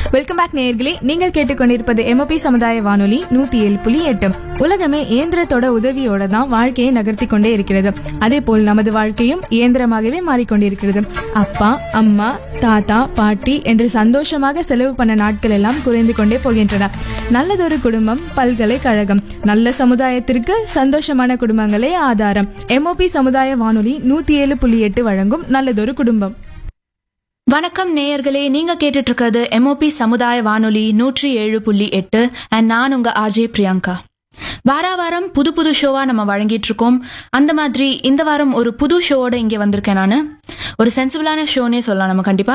welcome back நேயர்களே நீங்கள் கேட்டுக்கொண்டிருப்பது எம்ஓபி சமுதாய வானொலி நூத்தி ஏழு புள்ளி எட்டு உலகமே இயந்திரத்தோட உதவியோட தான் வாழ்க்கையை நகர்த்தி கொண்டே இருக்கிறது அதே போல் நமது வாழ்க்கையும் இயந்திரமாகவே மாறிக்கொண்டிருக்கிறது அப்பா அம்மா தாத்தா பாட்டி என்று சந்தோஷமாக செலவு பண்ண நாட்கள் எல்லாம் குறைந்து கொண்டே போகின்றன நல்லதொரு குடும்பம் பல்கலைக்கழகம் நல்ல சமுதாயத்திற்கு சந்தோஷமான குடும்பங்களே ஆதாரம் எம்ஓபி சமுதாய வானொலி நூத்தி ஏழு புள்ளி எட்டு வழங்கும் நல்லதொரு குடும்பம் வணக்கம் நேயர்களே நீங்க கேட்டுட்டு இருக்கிறது எம்ஓபி சமுதாய வானொலி நூற்றி ஏழு புள்ளி எட்டு அண்ட் நான் உங்க ஆஜே பிரியங்கா வார வாரம் புது புது ஷோவா நம்ம வழங்கிட்டு இருக்கோம் அந்த மாதிரி இந்த வாரம் ஒரு புது ஷோவோட இங்கே வந்திருக்கேன் நான் ஒரு சென்சிபிளான ஷோனே சொல்லலாம் நம்ம கண்டிப்பா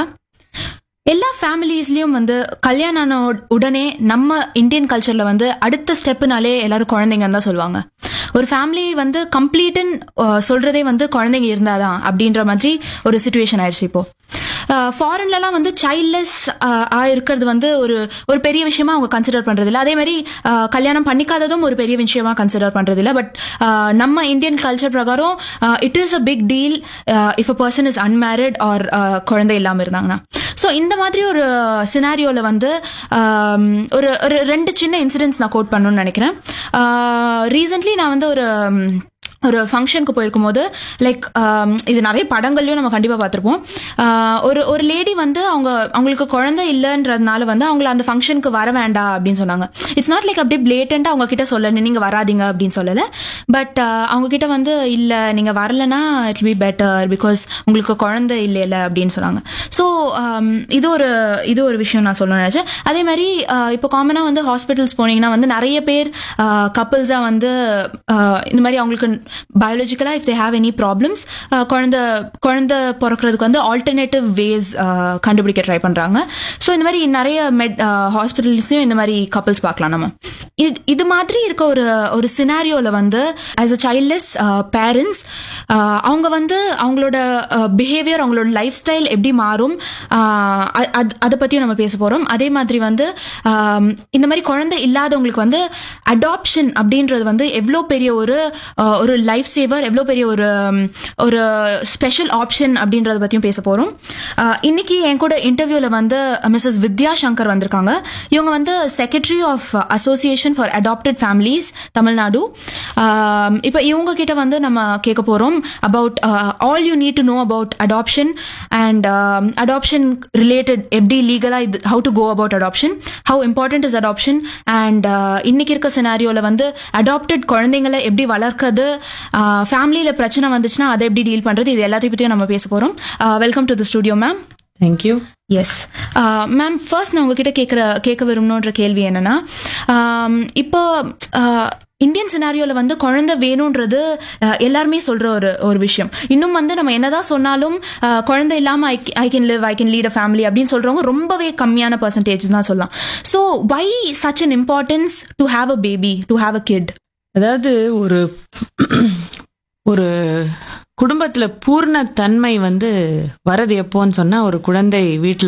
எல்லா ஃபேமிலிஸ்லயும் வந்து கல்யாணம் ஆன உட- உடனே நம்ம இந்தியன் கல்ச்சர்ல வந்து அடுத்த ஸ்டெப்புனாலே எல்லாரும் குழந்தைங்கன்னு தான் சொல்லுவாங்க ஒரு ஃபேமிலி வந்து கம்ப்ளீட்டுன்னு சொல்றதே வந்து குழந்தைங்க இருந்தாதான் அப்படின்ற மாதிரி ஒரு சுச்சுவேஷன் ஆயிடுச்சு இப்போ ஃபாரின்லலாம் வந்து சைல்ட்லெஸ் ஆ இருக்கிறது வந்து ஒரு ஒரு பெரிய விஷயமா அவங்க கன்சிடர் பண்றது இல்ல அதே மாதிரி ஆஹ், கல்யாணம் பண்ணிக்காததும் ஒரு பெரிய விஷயமா கன்சிடர் பண்றது இல்ல பட் நம்ம இந்தியன் கல்ச்சர் பிரகாரம் it is a big deal if a person is unmarried or குழந்தை இல்லாம இருந்தாங்கன்னா ஸோ இந்த மாதிரி ஒரு சினாரியோல வந்து ஆம், ஒரு ஒரு ரெண்டு சின்ன இன்சிடென்ட்ஸ் நான் கோட் பண்ணணும்னு நினைக்கிறேன் ரீசெண்ட்லி நான் வந்து ஒரு ம், ஒரு ஃபங்க்ஷனுக்கு போயிருக்கும் போது லைக் இது நிறைய படங்கள்லயும் நம்ம கண்டிப்பாக பார்த்துருப்போம் ஆஹ் ஒரு ஒரு லேடி வந்து அவங்க அவங்களுக்கு குழந்தை இல்லைன்றதுனால வந்து அவங்கள அந்த ஃபங்க்ஷனுக்கு வர வேண்டாம் அப்படின்னு சொன்னாங்க இட்ஸ் நாட் லைக் அப்படியே பிளேட்டண்டா அவங்க கிட்ட சொல்லல நீங்க வராதீங்க அப்படின்னு சொல்லல பட் அவங்க கிட்ட வந்து இல்ல நீங்க வரலனா இட் பி பெட்டர் பிகாஸ் உங்களுக்கு குழந்தை இல்லைல்ல அப்படின்னு சொன்னாங்க ஸோ இது ஒரு இது ஒரு விஷயம் நான் சொல்லணும்னு நினைச்சேன் அதே மாதிரி ஆஹ் இப்போ காமனாக வந்து ஹாஸ்பிட்டல்ஸ் போனீங்கன்னா வந்து நிறைய பேர் கப்புள்ஸாக வந்து ஆஹ் இந்த மாதிரி அவங்களுக்கு பயாலஜிக்கலாக if they have any problems குழந்தை குழந்தை பிறக்கிறதுக்கு வந்து ஆல்டர்னேட்டிவ் வேஸ் கண்டுபிடிக்க ட்ரை பண்ணுறாங்க ஸோ இந்த மாதிரி நிறைய மெட் ஹாஸ்பிட்டல்ஸையும் இந்த மாதிரி கப்புள்ஸ் பார்க்கலாம் நம்ம இது இது மாதிரி இருக்க ஒரு ஒரு சினாரியோவில் வந்து ஆஸ் அ சைல்ட்லெஸ் பேரண்ட்ஸ் அவங்க வந்து அவங்களோட பிஹேவியர் அவங்களோட லைஃப் ஸ்டைல் எப்படி மாறும் ஆஹ் அ- அத்- அதை பற்றியும் நம்ம பேச போகிறோம் அதே மாதிரி வந்து ஆம், இந்த மாதிரி குழந்தை இல்லாதவங்களுக்கு வந்து அடாப்ஷன் அப்படின்றது வந்து எவ்வளோ பெரிய ஒரு ஆஹ், ஒரு லைஃப் சேவர் எவ்வளோ பெரிய ஒரு ம், ஒரு ஸ்பெஷல் ஆப்ஷன் அப்படின்றத பற்றியும் பேச போகிறோம் இன்னைக்கு என் கூட இன்டர்வியூவில் வந்து மிஸ்ஸஸ் வித்யா சங்கர் வந்திருக்காங்க இவங்க வந்து secretary of association for adopted families Tamil Nadu இப்போ இவங்க கிட்ட வந்து நம்ம கேட்க போகிறோம் about all you need to know about adoption and adoption related எப்படி லீகலாக இது how to go about adoption how important is adoption and இன்னைக்கு இருக்க சினாரியோவில் வந்து அடாப்டட் குழந்தைங்களை எப்படி வளர்க்கறது ஃபேமிலியில் பிரச்சனை வந்துச்சுன்னா அதை எப்படி டீல் பண்ணுறது இது எல்லாத்தையும் பற்றியும் நம்ம பேச போகிறோம் welcome to the studio ma'am thank you yes ma'am first நான் உங்ககிட்ட கேட்குற கேட்க விரும்பணுன்ற கேள்வி என்னன்னா ஆம், இப்போ ஆஹ், இந்தியன் சினாரியோவில் வந்து குழந்தை வேணுன்றது ஆஹ், எல்லாருமே சொல்ற ஒரு ஒரு விஷயம் இன்னும் வந்து நம்ம என்னதான் சொன்னாலும் ஆஹ், குழந்தை இல்லாமல் I I can live I can lead a family அப்படின்னு சொல்றவங்க ரொம்பவே கம்மியான பர்சன்டேஜ் தான் சொல்லலாம் so why such an importance to have a baby to have a kid அதாவது ஒரு ஒரு குடும்பத்துல பூர்ண தன்மை வந்து வரது எப்போன்னு சொன்னா ஒரு குழந்தை வீட்டுல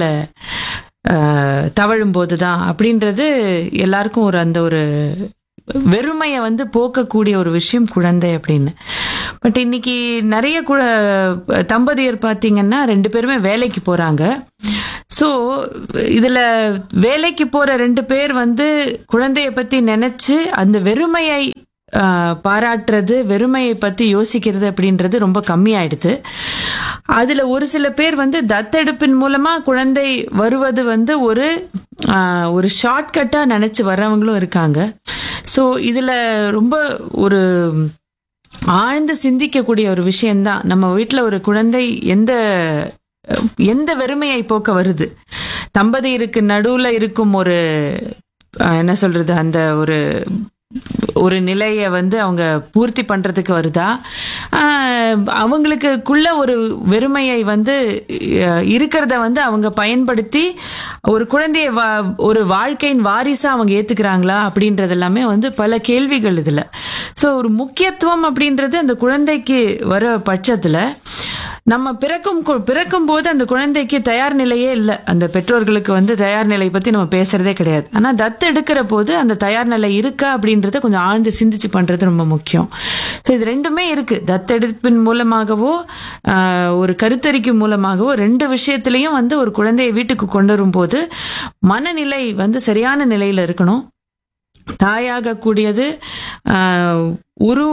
தவழும் போதுதான் அப்படின்றது எல்லாருக்கும் ஒரு அந்த ஒரு வெறுமையை வந்து போக்கக்கூடிய ஒரு விஷயம் குழந்தை அப்படின்னு பட் இன்னைக்கு நிறைய குழ தம்பதியர் பார்த்தீங்கன்னா ரெண்டு பேருமே வேலைக்கு போறாங்க ஸோ இதுல வேலைக்கு போற ரெண்டு பேர் வந்து குழந்தைய பத்தி நினைச்சு அந்த வெறுமையை ஆஹ், பாராட்டுறது வெறுமையை பத்தி யோசிக்கிறது அப்படின்றது ரொம்ப கம்மியாயிடுது அதுல ஒரு சில பேர் வந்து தத்தெடுப்பின் மூலமா குழந்தை வருவது வந்து ஒரு ஆஹ், ஒரு ஷார்ட்கட்டா நினைச்சு வர்றவங்களும் இருக்காங்க ஸோ இதுல ரொம்ப ஒரு ஆழ்ந்து சிந்திக்கக்கூடிய ஒரு விஷயம்தான் நம்ம வீட்டில் ஒரு குழந்தை எந்த எந்த வெறுமையை போக்க வருது தம்பதியருக்கு நடுவுல இருக்கும் ஒரு அஹ், என்ன சொல்றது அந்த ஒரு ஒரு நிலையை வந்து அவங்க பூர்த்தி பண்றதுக்கு வருதா ஆஹ், அவங்களுக்குள்ள ஒரு வெறுமையை வந்து அஹ், இருக்கிறத வந்து அவங்க பயன்படுத்தி ஒரு குழந்தைய வா- ஒரு வாழ்க்கையின் வாரிசா அவங்க ஏத்துக்கிறாங்களா அப்படின்றது எல்லாமே வந்து பல கேள்விகள் இதுல சோ ஒரு முக்கியத்துவம் அப்படின்றது அந்த குழந்தைக்கு வர பட்சத்துல நம்ம பிறக்கும் கு- பிறக்கும் போது அந்த குழந்தைக்கு தயார் நிலையே இல்லை அந்த பெற்றோர்களுக்கு வந்து தயார் நிலை பத்தி நம்ம பேசுறதே கிடையாது ஆனா தத்து எடுக்கிற போது அந்த தயார் நிலை இருக்கா அப்படின்ற அப்படின்றத கொஞ்சம் ஆழ்ந்து சிந்திச்சு பண்றது ரொம்ப முக்கியம் ஸோ இது ரெண்டுமே இருக்கு தத்தெடுப்பின் மூலமாகவோ ஆஹ், ஒரு கருத்தரிக்கை மூலமாகவோ ரெண்டு விஷயத்திலையும் வந்து ஒரு குழந்தையை வீட்டுக்கு கொண்டு வரும்போது மனநிலை வந்து சரியான நிலையில இருக்கணும் தாயாக கூடியது ஆஹ், ஒரு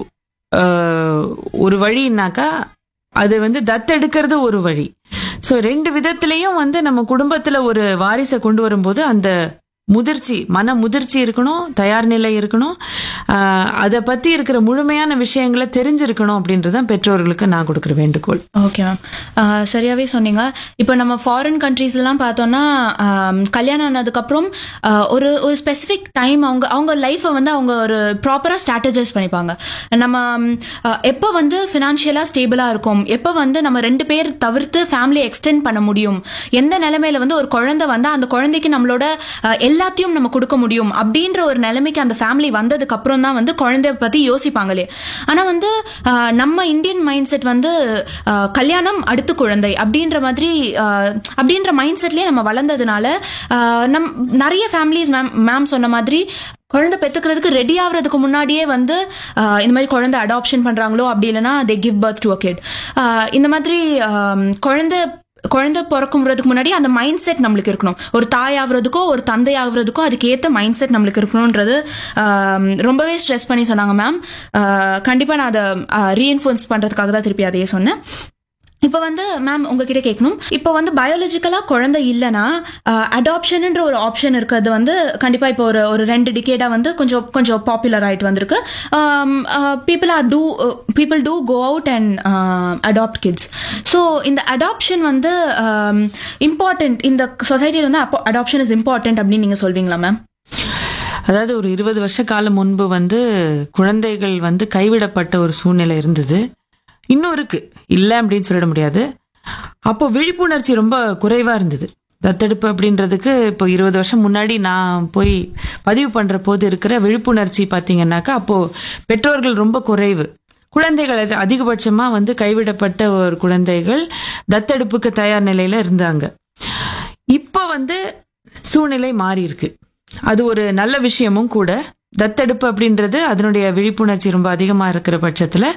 ஆஹ், ஒரு வழின்னாக்கா அது வந்து தத்தெடுக்கிறது ஒரு வழி ஸோ ரெண்டு விதத்திலையும் வந்து நம்ம குடும்பத்துல ஒரு வாரிசை கொண்டு வரும்போது அந்த முதிர்ச்சி மன முதிர்ச்சி இருக்கணும் தயார் நிலை இருக்கணும் ஆஹ், அதை பத்தி இருக்கிற முழுமையான விஷயங்களை தெரிஞ்சிருக்கணும் அப்படின்றதான் பெற்றோர்களுக்கு நான் கொடுக்குற வேண்டுகோள் ஓகே மேம் சரியாவே சொன்னீங்க இப்போ நம்ம ஃபாரின் கண்ட்ரீஸ்லாம் பார்த்தோம்னா ஆம், கல்யாணம் ஆனதுக்கப்புறம் ஆ, ஒரு ஒரு ஸ்பெசிஃபிக் டைம் அவங்க அவங்க லைஃப்பை வந்து அவங்க ஒரு ப்ராப்பராக ஸ்ட்ராட்டஜைஸ் பண்ணிப்பாங்க நம்ம ம், ஆ, எப்போ வந்து ஃபினான்ஷியலாக ஸ்டேபிளாக இருக்கும் எப்போ வந்து நம்ம ரெண்டு பேர் தவிர்த்து ஃபேமிலி எக்ஸ்டெண்ட் பண்ண முடியும் எந்த நிலைமையில வந்து ஒரு குழந்தை வந்து அந்த குழந்தைக்கு நம்மளோட ஆ, எல்லாத்தையும் நம்ம கொடுக்க முடியும் அப்படின்ற ஒரு நிலைமைக்கு அந்த ஃபேமிலி வந்ததுக்கு அப்புறம் தான் வந்து குழந்தைய பத்தி யோசிப்பாங்களே ஆனா வந்து ஆ, நம்ம இந்தியன் மைண்ட் செட் வந்து ஆ, கல்யாணம் அடுத்து குழந்தை அப்படின்ற மாதிரி ஆ, அப்படின்ற மைண்ட் செட்லயே நம்ம வளர்ந்ததுனால ஆ, நம் நிறைய ஃபேமிலிஸ் மேம் மேம் சொன்ன மாதிரி குழந்தை பெத்துக்கிறதுக்கு ரெடி ஆகுறதுக்கு முன்னாடியே வந்து ஆ, இந்த மாதிரி குழந்தை அடாப்ஷன் பண்றாங்களோ அப்படி இல்லைன்னா they give birth to a kid இந்த மாதிரி ஆம், குழந்தை குழந்தை பிறக்கும்றதுக்கு முன்னாடி அந்த மைண்ட் செட் நம்மளுக்கு இருக்கணும் ஒரு தாய் ஆகுறதுக்கோ ஒரு தந்தை ஆகுறதுக்கோ அதுக்கு ஏத்த மைண்ட் செட் நம்மளுக்கு இருக்கணும்ன்றது ஆம், ரொம்பவே ஸ்ட்ரெஸ் பண்ணி சொன்னாங்க மேம் கண்டிப்பா நான் அதை ரீஎன்ஃபோர்ஸ் பண்றதுக்காக தான் திருப்பி அதையே சொன்னேன் இப்போ வந்து மேம் உங்ககிட்ட கேட்கணும் இப்போ வந்து பயாலஜிக்கலா குழந்தை இல்லைன்னா அடாப்ஷன்ன்ற ஒரு ஆப்ஷன் இருக்கிறது வந்து கண்டிப்பா இப்போ ஒரு ஒரு ரெண்டு டிகேடா வந்து கொஞ்சம் கொஞ்சம் பாப்புலர் ஆயிட்டு வந்திருக்கு people are to people do go out and adopt kids so இந்த அடாப்ஷன் வந்து இம்பார்ட்டன்ட் இந்த சொசைட்டியில் வந்து அடாப்ஷன் இஸ் இம்பார்ட்டன்ட் அப்படின்னு நீங்க சொல்வீங்களா மேம் அதாவது ஒரு இருபது வருஷ காலம் முன்பு வந்து குழந்தைகள் வந்து கைவிடப்பட்ட ஒரு சூழ்நிலை இருந்தது இன்னும் இருக்கு இல்லை அப்படின்னு சொல்லிட முடியாது அப்போ விழிப்புணர்ச்சி ரொம்ப குறைவா இருந்தது தத்தெடுப்பு அப்படின்றதுக்கு இப்போ இருபது வருஷம் முன்னாடி நான் போய் பதிவு பண்ற போது இருக்கிற விழிப்புணர்ச்சி பார்த்தீங்கன்னாக்கா அப்போ பெற்றோர்கள் ரொம்ப குறைவு குழந்தைகள் அது அதிகபட்சமா வந்து கைவிடப்பட்ட ஒரு குழந்தைகள் தத்தெடுப்புக்கு தயார் நிலையில இருந்தாங்க இப்ப வந்து சூழ்நிலை மாறி இருக்கு அது ஒரு நல்ல விஷயமும் கூட தத்தெடுப்பு அப்படின்றது அதனுடைய விழிப்புணர்ச்சி ரொம்ப அதிகமா இருக்கிற பட்சத்துல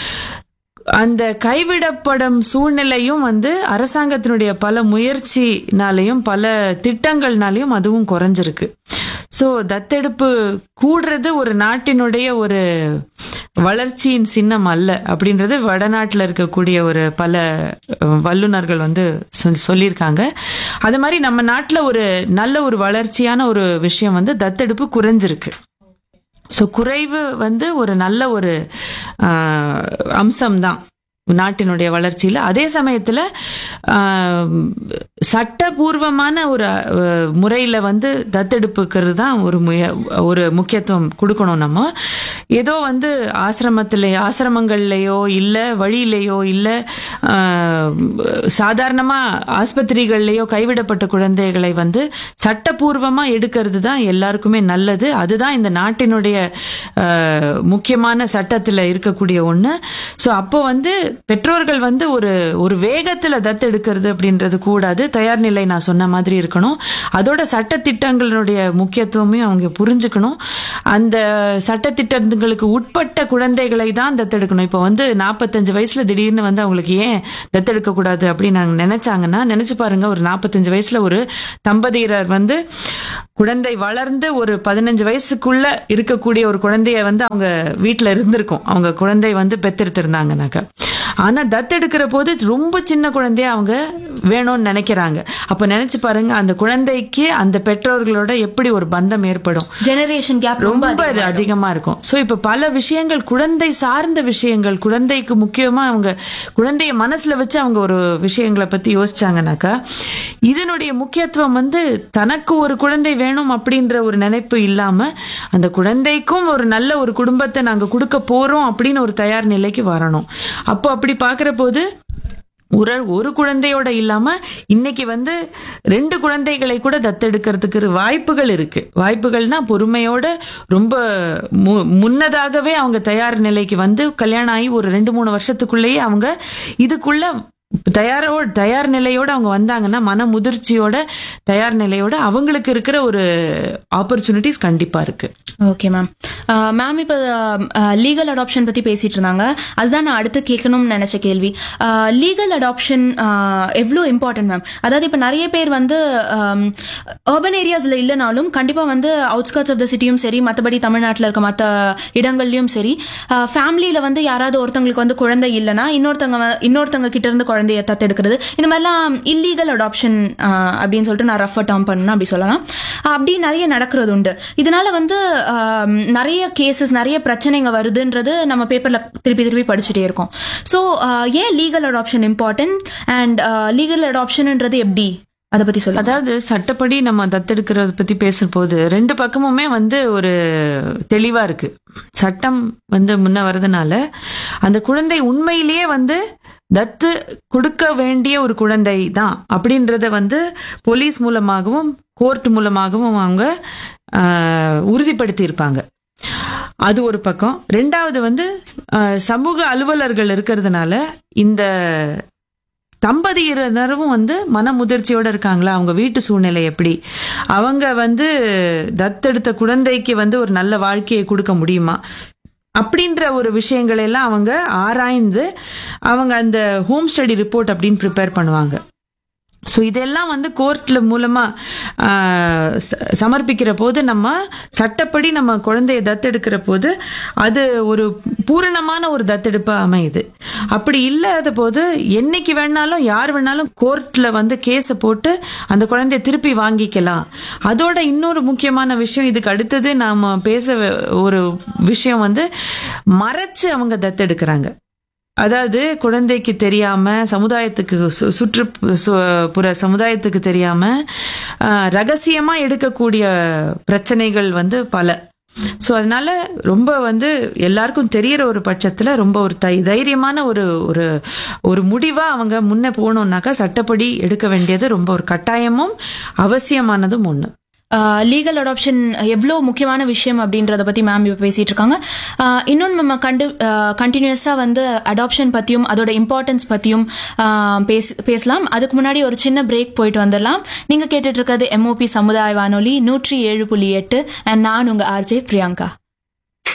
அந்த கைவிடப்படும் சூழ்நிலையும் வந்து அரசாங்கத்தினுடைய பல முயற்சினாலையும் பல திட்டங்கள்னாலையும் அதுவும் குறைஞ்சிருக்கு ஸோ தத்தெடுப்பு கூடுறது ஒரு நாட்டினுடைய ஒரு வளர்ச்சியின் சின்னம் அல்ல அப்படின்றது வடநாட்டில் இருக்கக்கூடிய ஒரு பல அஹ், வல்லுனர்கள் வந்து சொல்- சொல்லியிருக்காங்க அது மாதிரி நம்ம நாட்டில் ஒரு நல்ல ஒரு வளர்ச்சியான ஒரு விஷயம் வந்து தத்தெடுப்பு குறைஞ்சிருக்கு ஸோ குறைவு வந்து ஒரு நல்ல ஒரு அம்சம்தான் நாட்டினுடைய வளர்ச்சியில் அதே சமயத்தில் சட்டபூர்வமான ஒரு அஹ், முறையில் வந்து தத்தெடுப்புக்கிறது தான் ஒரு முய ஒரு முக்கியத்துவம் கொடுக்கணும் நம்ம ஏதோ வந்து ஆசிரமத்தில் ஆசிரமங்கள்லையோ இல்லை வழியிலையோ இல்லை சாதாரணமாக ஆஸ்பத்திரிகள்லையோ கைவிடப்பட்ட குழந்தைகளை வந்து சட்டபூர்வமாக எடுக்கிறது தான் எல்லாருக்குமே நல்லது அதுதான் இந்த நாட்டினுடைய அஹ், முக்கியமான சட்டத்தில் இருக்கக்கூடிய ஒன்று ஸோ அப்போ வந்து பெற்றோர்கள் வந்து ஒரு ஒரு வேகத்தில் தத்தெடுக்கிறது அப்படின்றது கூடாது தயார் நிலை நான் சொன்ன மாதிரி இருக்கணும் அதோட சட்டத்திட்டங்களுடைய முக்கியத்துவமையும் அவங்க புரிஞ்சுக்கணும் அந்த சட்டத்திட்டங்களுக்கு உட்பட்ட குழந்தைகளை தான் தத்தெடுக்கணும் இப்போ வந்து நாற்பத்தஞ்சு வயசுல திடீர்னு வந்து அவங்களுக்கு ஏன் தத்தெடுக்க கூடாது அப்படின்னு நாங்க நினைச்சாங்கன்னா நினைச்சு பாருங்க ஒரு நாற்பத்தஞ்சு வயசுல ஒரு தம்பதியர் வந்து குழந்தை வளர்ந்து ஒரு பதினஞ்சு வயசுக்குள்ள இருக்கக்கூடிய ஒரு குழந்தைய வந்து அவங்க வீட்டுல இருந்திருக்கும் அவங்க குழந்தை வந்து பெத்தெடுத்திருந்தாங்கனாக்க ஆனா தத்தெடுக்கிற போது ரொம்ப சின்ன குழந்தைய அவங்க வேணும்னு நினைக்கிறாங்க அப்ப நினைச்சு பாருங்க அந்த குழந்தைக்கு அந்த பெற்றோர்களோட எப்படி ஒரு பந்தம் ஏற்படும் ஜெனரேஷன் கேப் ரொம்ப ரொம்ப அது அதிகமா இருக்கும் சோ இப்ப பல விஷயங்கள் குழந்தை சார்ந்த விஷயங்கள் குழந்தைக்கு முக்கியமா அவங்க குழந்தைய மனசுல வச்சு அவங்க ஒரு விஷயங்களை பத்தி யோசிச்சாங்கனாக்கா இதனுடைய முக்கியத்துவம் வந்து தனக்கு ஒரு குழந்தை வேணும் அப்படின்ற ஒரு நினைப்பு இல்லாம அந்த குழந்தைக்கும் ஒரு நல்ல ஒரு குடும்பத்தை நாங்க கொடுக்க போறோம் அப்படின்னு ஒரு தயார் நிலைக்கு வரணும் அப்போ அப்படி பாக்குற போது ஒரு ஒரு குழந்தையோட இல்லாம இன்னைக்கு வந்து ரெண்டு குழந்தைகளை கூட தத்தெடுக்கிறதுக்கு வாய்ப்புகள் இருக்கு வாய்ப்புகள்னா பொறுமையோட ரொம்ப மு- முன்னதாகவே அவங்க தயார் நிலைக்கு வந்து கல்யாணம் ஆகி ஒரு ரெண்டு மூணு வருஷத்துக்குள்ளேயே அவங்க இதுக்குள்ள தயாரோட தயார் நிலையோட அவங்க வந்தாங்கன்னா மன முதிர்ச்சியோட தயார் நிலையோட அவங்களுக்கு இருக்கிற ஒரு ஆப்பர்ச்சுனிட்டிஸ் கண்டிப்பா இருக்கு ஓகே மேம் மேம் இப்போ லீகல் அடாப்ஷன் பற்றி பேசிட்டு இருந்தாங்க அதுதான் நான் அடுத்து கேட்கணும்னு நினச்ச கேள்வி லீகல் அடாப்ஷன் எவ்வளோ இம்பார்ட்டன்ட் மேம் அதாவது இப்போ நிறைய பேர் வந்து அர்பன் ஏரியாஸில் இல்லைனாலும் கண்டிப்பாக வந்து அவுட்ஸ்கர்ட்ஸ் ஆஃப் த சிட்டியும் சரி மற்றபடி தமிழ்நாட்டில் இருக்க மற்ற இடங்கள்லையும் சரி ஃபேமிலியில் வந்து யாராவது ஒருத்தவங்களுக்கு வந்து குழந்தை இல்லைன்னா இன்னொருத்தவங்க வ- இன்னொருத்தவங்க கிட்ட இருந்து குழந்தைய தத்தெடுக்கிறது இந்த மாதிரிலாம் இல்லீகல் அடாப்ஷன் அப்படின்னு சொல்லிட்டு நான் ரஃபர் டேர்ம் பண்ணணும் அப்படி சொல்லலாம் அப்படி நிறைய நடக்கிறது உண்டு இதனால வந்து ஆம், நிறைய கேசஸ் நிறைய பிரச்சனைங்க வருதுன்றது நம்ம பேப்பர்ல திருப்பி திருப்பி படிச்சுட்டே இருக்கோம் ஸோ ஏன் legal adoption important and legal அடாப்ஷன்ன்றது எப்படி அதை பத்தி சொல்லுங்க அதாவது சட்டப்படி நம்ம தத்தெடுக்கிறத பத்தி பேசும்போது ரெண்டு பக்கமுமே வந்து ஒரு தெளிவா இருக்கு சட்டம் வந்து முன்ன வர்றதுனால அந்த குழந்தை உண்மையிலேயே வந்து தத்து கொடுக்க வேண்டிய ஒரு குழந்தை தான் அப்படின்றத வந்து போலீஸ் மூலமாகவும் கோர்ட் மூலமாகவும் அவங்க ஆஹ், உறுதிப்படுத்தி இருப்பாங்க அது ஒரு பக்கம் ரெண்டாவது வந்து ஆஹ், சமூக அலுவலர்கள் இருக்கிறதுனால இந்த தம்பதியினரும் வந்து மன முதிர்ச்சியோட இருக்காங்களா அவங்க வீட்டு சூழ்நிலை எப்படி அவங்க வந்து தத்தெடுத்த குழந்தைக்கு வந்து ஒரு நல்ல வாழ்க்கையை கொடுக்க முடியுமா அப்படின்ற ஒரு விஷயங்களை எல்லாம் அவங்க ஆராய்ந்து அவங்க அந்த ஹோம் ஸ்டடி ரிப்போர்ட் அப்படின்னு ப்ரிப்பேர் பண்ணுவாங்க ஸோ இதெல்லாம் வந்து கோர்ட்ல மூலமா ஆஹ், ச- சமர்ப்பிக்கிற போது நம்ம சட்டப்படி நம்ம குழந்தைய தத்தெடுக்கிற போது அது ஒரு பூரணமான ஒரு தத்தெடுப்பா அமையுது அப்படி இல்லாத போது என்னைக்கு வேணாலும் யார் வேணாலும் கோர்ட்ல வந்து கேஸை போட்டு அந்த குழந்தைய திருப்பி வாங்கிக்கலாம் அதோட இன்னொரு முக்கியமான விஷயம் இதுக்கு அடுத்தது நாம பேச வ- ஒரு விஷயம் வந்து மறைச்சு அவங்க தத்தெடுக்கிறாங்க அதாவது குழந்தைக்கு தெரியாம சமுதாயத்துக்கு சு- சுற்று சு- புற சமுதாயத்துக்கு தெரியாம ஆஹ், ரகசியமா எடுக்கக்கூடிய பிரச்சனைகள் வந்து பல ஸோ அதனால ரொம்ப வந்து எல்லாருக்கும் தெரியற ஒரு பட்சத்துல ரொம்ப ஒரு தை தைரியமான ஒரு ஒரு ஒரு முடிவா அவங்க முன்ன போகணும்னாக்கா சட்டப்படி எடுக்க வேண்டியது ரொம்ப ஒரு கட்டாயமும் அவசியமானதும் ஒண்ணு லீகல் அடாப்ஷன் எவ்வளோ முக்கியமான விஷயம் அப்படின்றத பற்றி மேம் இப்போ பேசிட்டு இருக்காங்க ஆஹ் இன்னொன்று நம்ம கண்டு கண்டினியூஸாக வந்து அடாப்ஷன் பற்றியும் அதோட இம்பார்ட்டன்ஸ் பற்றியும் பேச பேசலாம் அதுக்கு முன்னாடி ஒரு சின்ன பிரேக் போயிட்டு வந்துடலாம் நீங்கள் கேட்டுட்டு இருக்கிறது எம்ஓபி சமுதாய வானொலி நூற்றி ஏழு புள்ளி எட்டு அண்ட் நான் உங்கள் ஆர்ஜே பிரியங்கா